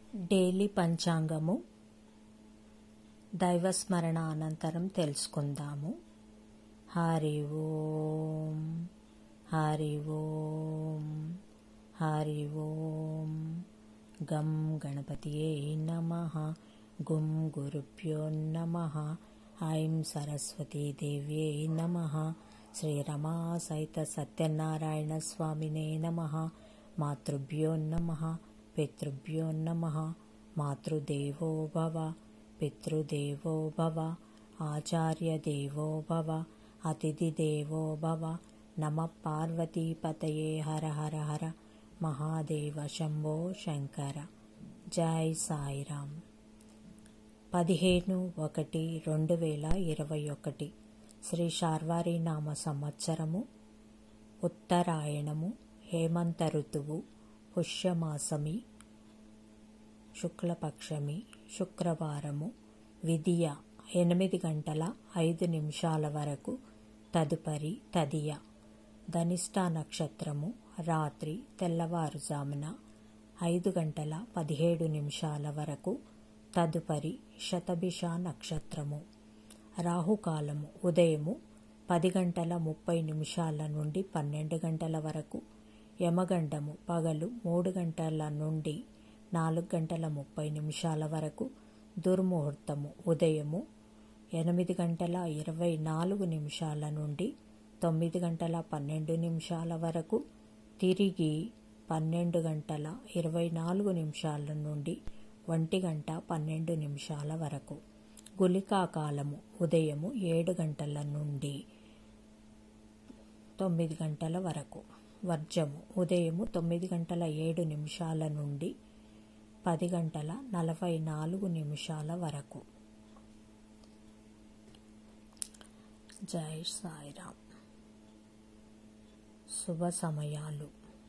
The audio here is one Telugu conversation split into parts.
డైలీ పంచాంగము దైవస్మరణ అనంతరం తెలుసుకుందాము హరి ఓం హరి ఓం హరి ఓం గం గణపతియే నమ గుం గురుభ్యో నమ ఐం సరస్వతీదేవ్యే నమ శ్రీరమా సహిత సత్యనారాయణ స్వామినే నమ మాతృభ్యో నమ పితృభ్యో నమ మాతృదేవో భవ పితృదేవో భవ ఆచార్యదేవో భవ అతిథిదేవో భవ నమ పార్వతీపతయే హర హర హర మహాదేవ శంభో శంకర జై సాయిరామ్ పదిహేను ఒకటి రెండు వేల ఇరవై ఒకటి శ్రీ శార్వారి నామ సంవత్సరము ఉత్తరాయణము హేమంత ఋతువు పుష్యమాసమి శుక్లపక్షమి శుక్రవారము విధియ ఎనిమిది గంటల ఐదు నిమిషాల వరకు తదుపరి తదియ ధనిష్ట నక్షత్రము రాత్రి తెల్లవారుజామున ఐదు గంటల పదిహేడు నిమిషాల వరకు తదుపరి శతభిష నక్షత్రము రాహుకాలము ఉదయము పది గంటల ముప్పై నిమిషాల నుండి పన్నెండు గంటల వరకు యమగండము పగలు మూడు గంటల నుండి నాలుగు గంటల ముప్పై నిమిషాల వరకు దుర్ముహూర్తము ఉదయము ఎనిమిది గంటల ఇరవై నాలుగు నిమిషాల నుండి తొమ్మిది గంటల పన్నెండు నిమిషాల వరకు తిరిగి పన్నెండు గంటల ఇరవై నాలుగు నిమిషాల నుండి ఒంటి గంట పన్నెండు నిమిషాల వరకు గులికా కాలము ఉదయము ఏడు గంటల నుండి తొమ్మిది గంటల వరకు వర్జము ఉదయము తొమ్మిది గంటల ఏడు నిమిషాల నుండి పది గంటల నలభై నాలుగు నిమిషాల వరకు జై సాయిరామ్ శుభ సమయాలు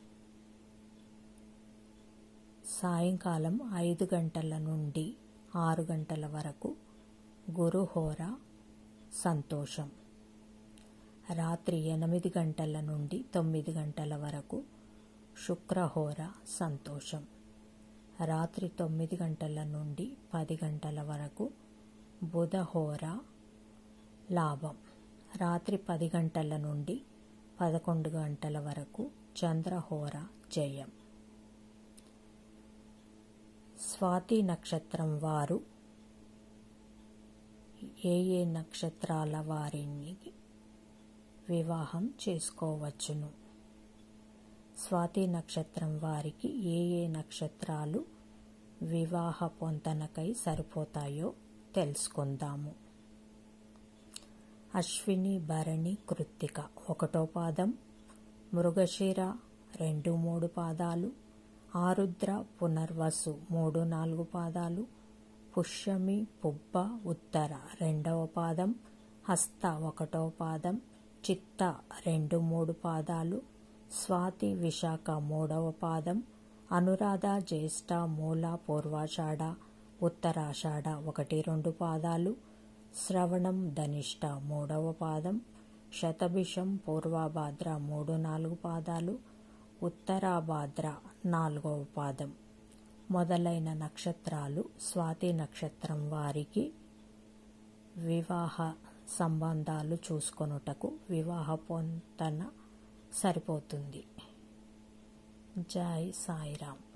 సాయంకాలం ఐదు గంటల నుండి ఆరు గంటల వరకు గురుహోర సంతోషం రాత్రి ఎనిమిది గంటల నుండి తొమ్మిది గంటల వరకు శుక్రహోర సంతోషం రాత్రి తొమ్మిది గంటల నుండి పది గంటల వరకు బుధహోర లాభం రాత్రి పది గంటల నుండి పదకొండు గంటల వరకు చంద్రహోర జయం స్వాతి నక్షత్రం వారు ఏ ఏ నక్షత్రాల వారిని వివాహం చేసుకోవచ్చును స్వాతి నక్షత్రం వారికి ఏ ఏ నక్షత్రాలు వివాహ పొంతనకై సరిపోతాయో తెలుసుకుందాము అశ్విని భరణి కృత్తిక ఒకటో పాదం మృగశిర రెండు మూడు పాదాలు ఆరుద్ర పునర్వసు మూడు నాలుగు పాదాలు పుష్యమి పుబ్బ ఉత్తర రెండవ పాదం హస్త ఒకటో పాదం చిత్త రెండు మూడు పాదాలు స్వాతి విశాఖ మూడవ పాదం అనురాధ జ్యేష్ఠ మూల పూర్వాషాఢ ఉత్తరాషాఢ ఒకటి రెండు పాదాలు శ్రవణం ధనిష్ట మూడవ పాదం శతభిషం పూర్వభాద్ర మూడు నాలుగు పాదాలు ఉత్తరాభాద్ర నాలుగవ పాదం మొదలైన నక్షత్రాలు స్వాతి నక్షత్రం వారికి వివాహ సంబంధాలు చూసుకొనుటకు వివాహ పొంతన సరిపోతుంది జై సాయిరామ్